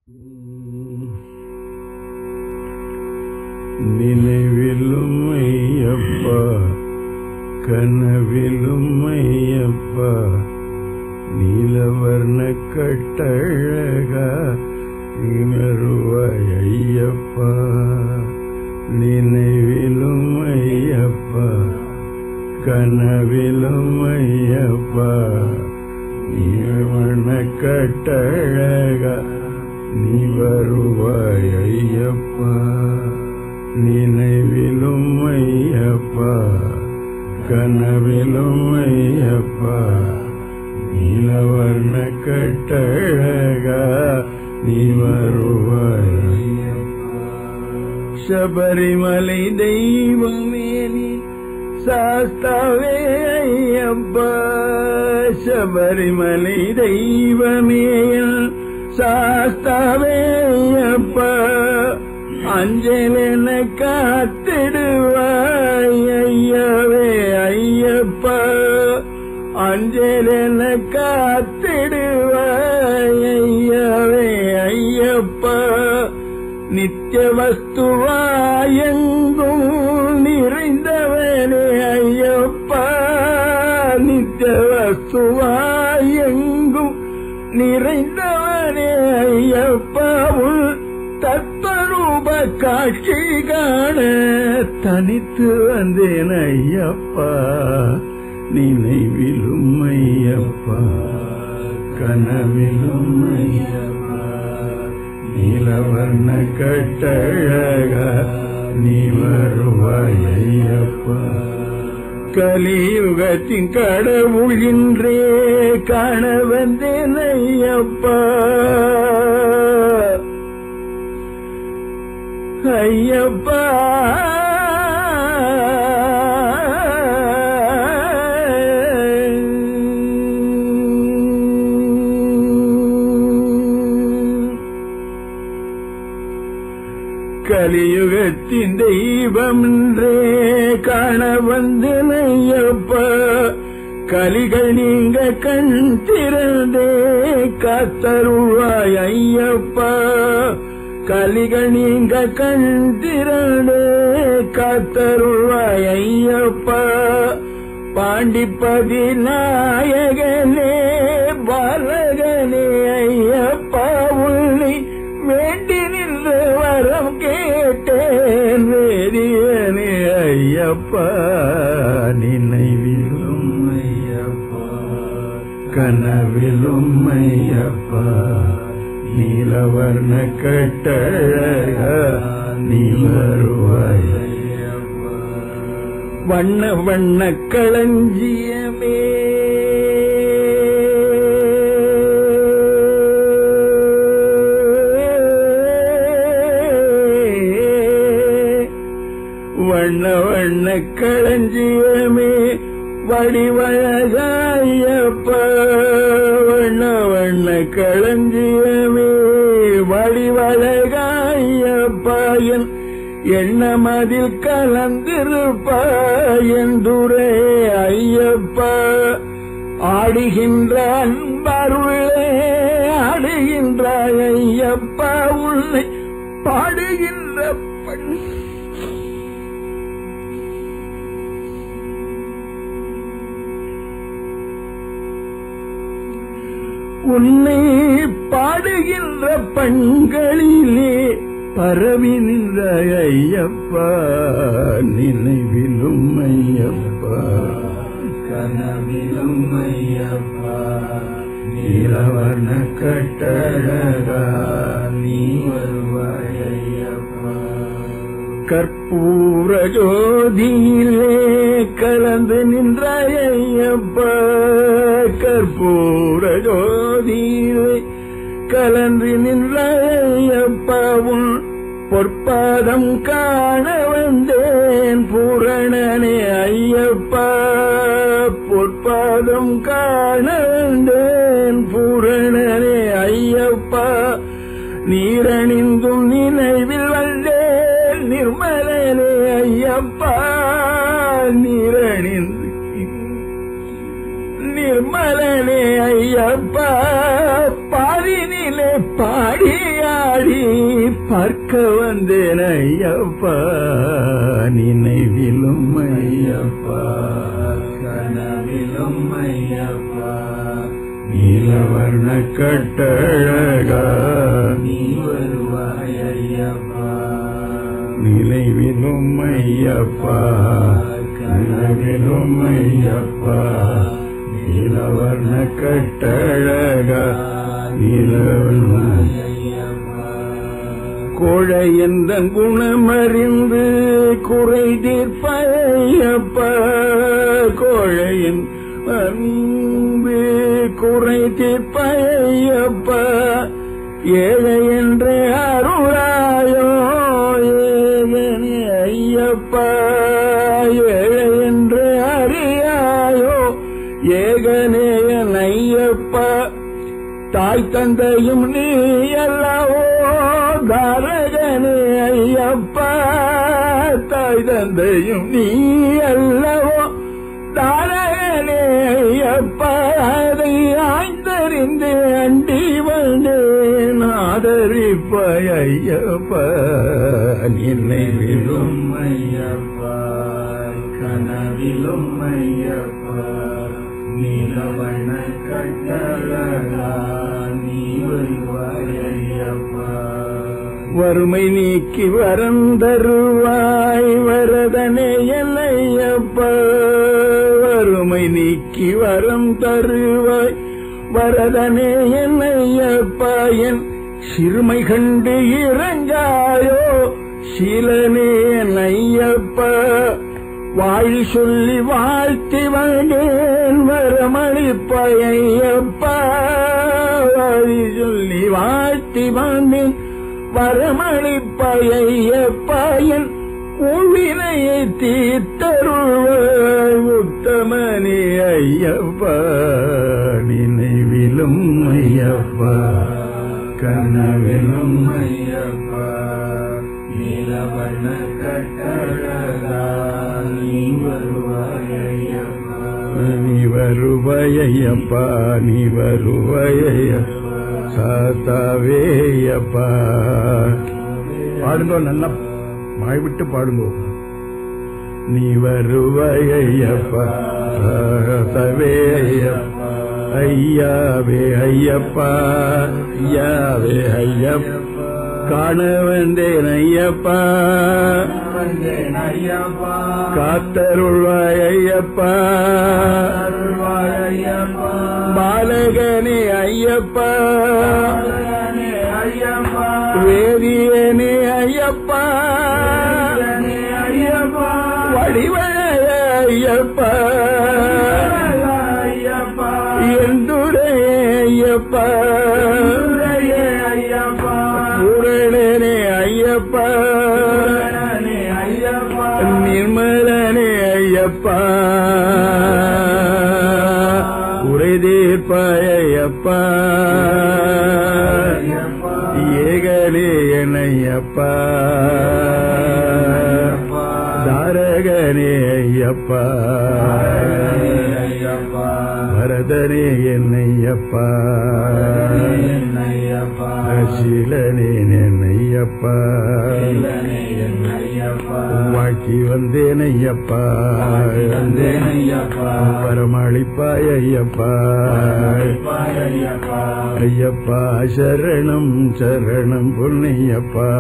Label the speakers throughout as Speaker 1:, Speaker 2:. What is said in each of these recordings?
Speaker 1: நினைவிலும் ஐயப்பா கனவிலும் ஐயப்பா நீலவர்ண கட்டழகா உணருவாய் ஐயப்பா நினைவிலும் ஐயப்பா கனவிலும் ஐயப்பா நீலவர்ண கட்டழகா நீ வருவாய் ஐயப்பா நினைவிலும் ஐயப்பா கனவிலும் ஐயப்பா நீலவர்ண கட்டழகா நீ வருவாய் ஐயப்பா சபரிமலை தெய்வமே நீ சாஸ்தாவே ஐயப்பா சபரிமலை தெய்வமே சாஸ்தாவே ஐயப்பா அஞ்சலென காத்திடுவாய் ஐயவே ஐயப்பா அஞ்சலென காத்திடுவாய் ஐயவே ஐயப்பா நித்திய வஸ்துவாயெங்கும் நிறைந்தவனே ஐயப்பா நித்திய வஸ்துவாயெங்கும் நிறைந்தவனே ஐயப்பா உள் தத்வரூப காட்சி காண தனித்து வந்தேன் ஐயப்பா நினைவிலும் ஐயப்பா கனவிலும் ஐயப்பா நீலவர்ண கட்டழக நீ வருவாய் ஐயப்பா கலியுகத்தின் கடவுள் இன்றே காண வந்தேன் ஐயப்பா ஐயப்பா கலியுகத்தின் தெய்வம் என்றே காண வந்தேன் ஐயப்பா கலிகள் நீங்க கண் திறந்தே காத்தருவாய் ஐயப்பா கலிகள் நீங்க கண் திறந்தே காத்தருவாய் ஐயப்பா பாண்டிப்பதி நாயகனே பாலகனே ஐயப்பா உன்னை வேண்டி நின்று வரம் கேட்டேன் வேதியனே ஐயப்பா நினைவிலும் ஐயப்பா கனவிலும் ஐயப்பா நீலவர்ண கட்டழக நீ வருவாய் ஐயப்பா வண்ண வண்ண களஞ்சியமே வண்ண வண்ண களஞ்சியமே வடிவழகாயப்பா வண்ண வண்ண களஞ்சியமே வடிவழகாயப்பா என் எண்ணமதில் கலந்திருப்பாயந்துரே ஐயப்பா ஆடுகின்ற அன்பருளே ஆடுகின்ற ஐயப்பா உன்னை பாடுகின்ற பண் உன்னை பாடுகின்ற பண்களிலே பரவி நின்ற ஐயப்பா நினைவிலும் ஐயப்பா கனவிலும் ஐயப்பா நீலவர்ண கட்டழகா நீ வருவாய் ஐயப்பா கற்பூர ஜோதியிலே கலந்து நின்ற ஐயப்பா கற்பூர ஜோதியிலே கலந்து நின்ற ஐயப்பாவும் பொற்பாதம் காண வந்தேன் பூரணனே ஐயப்பா பொற்பாதம் காண வந்தேன் பூரணனே ஐயப்பா நீரணிந்தும் நினைவில் வந்தேன் நிர்மலனே ஐயப்பா நீரணிந்து நிர்மலனே ஐயப்பா பாரினிலே பாடியா பாடி பார்க்க வந்தேன் ஐயப்பா நினைவிலும் ஐயப்பா
Speaker 2: கனவிலும் ஐயப்பா
Speaker 1: நீலவர்ண கட்டழகா
Speaker 2: நீ வருவாய் ஐயப்பா
Speaker 1: நினைவிலும் ஐயப்பா கனவிலும் ஐயப்பா நீலவர்ண கட்டழகா நீலவர்ண
Speaker 2: ஐயப்பா
Speaker 1: கோழை எந்த குணமறிந்து குறை தீர்ப்பையப்பா கோழையின் அன்பு குறை தீர்ப்பையப்பா ஏழை என்று அருளாயோ ஏகனே ஐயப்பா ஏழை என்று அறியாயோ ஏகனே என் ஐயப்பா தாய் தந்தையும் நீ அல்லவோ தாரகனே ஐயப்பா தாய் தந்தையும் நீ அல்லவோ தாரகனே ஐயப்பா அதை ஆய்ந்தறிந்து அண்டி வந்தேன் ஆதரிப்பாய் ஐயப்பா நினைவிலும்
Speaker 2: நினைவிலும் ஐயப்பா கனவிலும் ஐயப்பா நீலவண்ண கட்டழகா நீ வருவாய் ஐயப்பா
Speaker 1: வறுமை நீக்கி வரம் தருவாய் வரதனே என்னையப்பா வறுமை நீக்கி வரம் தருவாய் வரதனே என்னையப்பா என் சிறுமை கண்டு இறங்காயோ சீலனே ஐயப்பா வாழி சொல்லி வாழ்த்தி வந்தேன் வரமளிப்பையப்பா வாழி சொல்லி வாழ்த்தி வந்தேன் வரமளிப்பையப்பா என் உவினையை தீர்த்தருள்வாய் உத்தமனே ஐயப்பா நினைவிலும் ஐயப்பா கனவிலும்
Speaker 2: ஐயப்பா நீலவண்ண கட்டழகா நீ வருவாய் ஐயப்பா
Speaker 1: நீ வருவாயப்பா நீ வருவாயப்பா சாத்தாவேயப்பா பாடுங்க நல்லா வாய் விட்டு பாடுங்க நீ வருவாயப்பா சாத்தாவேயப்பா ஐயாவே ஐயப்பா ஐயாவே ஐயப்பா காண வந்தேன் ஐயப்பா
Speaker 2: வந்தேன் ஐயப்பா
Speaker 1: காத்தருள்வாய் ஐயப்பா
Speaker 2: அருள்வாய் ஐயப்பா
Speaker 1: பாலகனே ஐயப்பா
Speaker 2: பாலகனே ஐயப்பா
Speaker 1: வேதியனே ஐயப்பா
Speaker 2: பாலகனே ஐயப்பா
Speaker 1: வடிவழக ஐயப்பா
Speaker 2: ஐயப்பா
Speaker 1: எந்துரை ஐயப்பா
Speaker 2: உரையே ஐயப்பா
Speaker 1: பூரணனே ஐயப்பா
Speaker 2: பூரணனே ஐயப்பா
Speaker 1: நிர்மலனே ஐயப்பா உரை தீர்ப்பாய் ஐயப்பா
Speaker 2: ஐயப்பா
Speaker 1: ஏகனே என்னையப்பா
Speaker 2: ஐயப்பா
Speaker 1: தாரகனே ஐயப்பா
Speaker 2: ஐயப்பா
Speaker 1: பரதனே என்னையப்பா
Speaker 2: ஐயப்பா
Speaker 1: சீலனே என்னையப்பா
Speaker 2: ஐயப்பா
Speaker 1: வாழ்த்தி வந்தேன் ஐயப்பா
Speaker 2: வந்தேன் ஐயப்பா
Speaker 1: பரமளிப்பாய் ஐயப்பா
Speaker 2: ஐயப்பா
Speaker 1: ஐயப்பா சரணம் சரணம் பொன்னையப்பா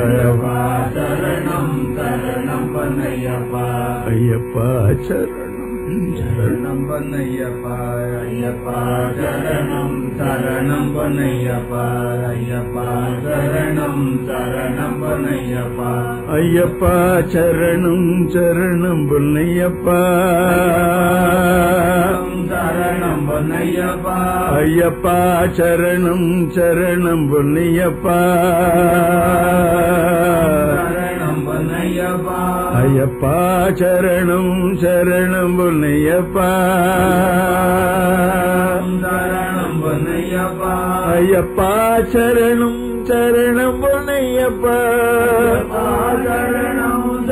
Speaker 2: சரணம் சரணம் பண்ணையப்பா
Speaker 1: ஐயப்பா சரணம் சரணம்
Speaker 2: சரணம் பண்ணையப்பா ஐயப்பா சரணம் சரணம் பண்ணையப்பா ஐயப்பா சரணம் சரணம் பண்ணையப்பா
Speaker 1: ஐயப்பா சரணம் சரணம் பொன்னையப்பா
Speaker 2: சரணம் பண்ணையப்பா
Speaker 1: ஐயப்பா சரணம் சரணம் பொன்னையப்பா
Speaker 2: சரணம் பண்ணையப்பா
Speaker 1: ஐயப்பா சரணம் சரணம் பொன்னையப்பா
Speaker 2: சரணம் பண்ணையப்பா
Speaker 1: ஐயப்பா சரணம் சரணம் பொன்னையப்பா
Speaker 2: சரணம்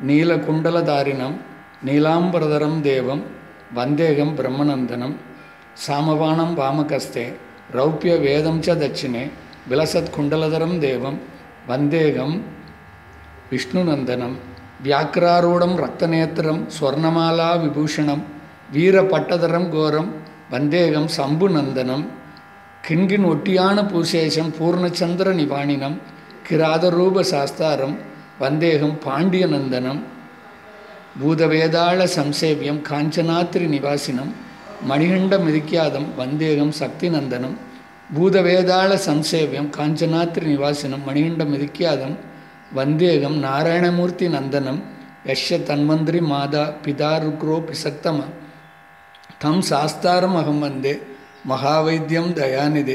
Speaker 3: நீலகுண்டலதாரிணம் நீலாம்பரதரம் தேவம் வந்தேகம் பிரம்மநந்தனம் சாமபானம் வாமகஸ்தே ரௌப்பிய வேதம் ச தட்சிணே விலசத் குண்டலதரம் தேவம் வந்தேகம் விஷ்ணுநந்தனம் வியாக்கிராரூடம் ரக்தநேத்திரம் ஸ்வர்ணமாலா விபூஷணம் வீரபட்டதரம் கோரம் வந்தேகம் சம்புநந்தனம் கிண்கின் ஒட்டியான பூசேஷம் பூர்ணச்சந்திர நிவாணினம் கிராதரூப சாஸ்தாரம் வந்தேகம் பாண்டியநந்தனம் பூதவேதாள சம்சேவியம் காஞ்சனாத்ரி நிவாசினம் மணிகண்ட மிதிக்கியாதம் வந்தேகம் சக்திநந்தனம் பூதவேதாள சம்சேவியம் காஞ்சனாத்ரி நிவாசினம் மணிகண்ட மிதிக்கியாதம் வந்தேகம் நாராயணமூர்த்தி நந்தனம் யஷ்ய தன்வந்திரி மாதா பிதா ருக்ரோ பிசக்தம தம் சாஸ்தாரம் அகம் வந்தே மகாவைத்தியம் தயாநிதே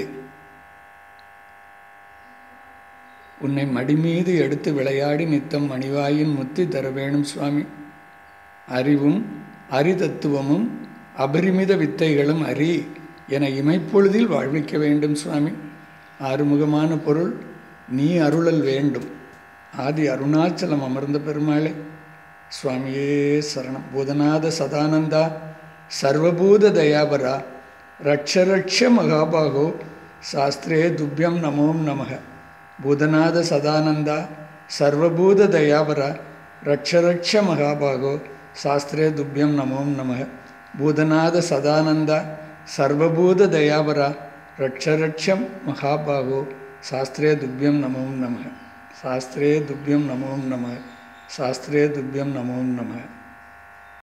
Speaker 3: உன்னை மடிமீது எடுத்து விளையாடி நித்தம் மணிவாயின் முத்தி தர வேணும் சுவாமி அறிவும் அரிதத்துவமும் அபரிமித வித்தைகளும் அறி என இமைப்பொழுதில் வாழ்விக்க வேண்டும் சுவாமி ஆறுமுகமான பொருள் நீ அருளல் வேண்டும் ஆதி அருணாச்சலம் அமர்ந்த பெருமாளே சுவாமியே சரணம் பூதநாத சதானந்தா சர்வபூத தயாபரா ரட்ச ரட்ச மகாபாகோ சாஸ்திரே துப்பியம் நமோம் நமக பூதநாத சதானந்தா சர்வபூத தயாபரா ரட்ச ரட்ச மகாபாகோ சாஸ்திரே துப்பியம் நமோம் நமக பூதநாத சதானந்தா சர்வபூத தயாபரா ரட்ச ரட்சம் மகாபாகோ சாஸ்திரே துப்பியம் நமோம் நமக சாஸ்திரே துப்பியம் நமோம் நமக சாஸ்திரே துப்பியம் நமோம் நமக